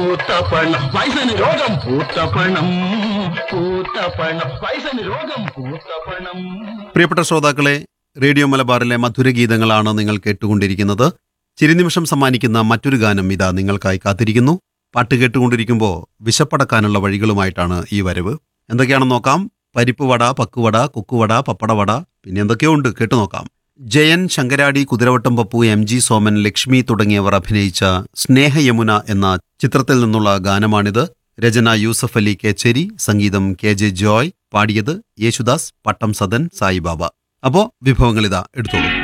പൂത്തപ്പണം വയസ്സിന് രോഗം പൂത്തപ്പണം പൂത്തപ്പണം വയസ്സിന് രോഗം പൂത്തപ്പണം പ്രിയപ്പെട്ട ശ്രോതാക്കളെ റേഡിയോ മലബാറിലെ മധുരഗീതങ്ങളാണ് നിങ്ങൾ കേട്ടുകൊണ്ടിരിക്കുന്നത് ചിരിനിമിഷം സമ്മാനിക്കുന്ന മറ്റൊരു ഗാനം ഇതാ നിങ്ങൾക്കായി കാത്തിരിക്കുന്നു പാട്ട് കേട്ടുകൊണ്ടിരിക്കുമ്പോൾ വിശപ്പടക്കാനുള്ള വഴികളുമായിട്ടാണ് ഈ വരവ് എന്തൊക്കെയാണെന്ന് നോക്കാം പരിപ്പ് വട പക്കുവട കുക്കുവട പപ്പടവട പിന്നെ എന്തൊക്കെയോ ഉണ്ട് കേട്ടു നോക്കാം ജയൻ ശങ്കരാടി കുതിരവട്ടം പപ്പു എം ജി സോമൻ ലക്ഷ്മി തുടങ്ങിയവർ അഭിനയിച്ച സ്നേഹയമുന എന്ന ചിത്രത്തിൽ നിന്നുള്ള ഗാനമാണിത് രചന യൂസഫ് അലി കേച്ചേരി സംഗീതം കെ ജെ ജോയ് പാടിയത് യേശുദാസ് പട്ടം സദൻ സായിബാബ അപ്പോ വിഭവങ്ങൾ ഇതാ എടുത്തോളൂ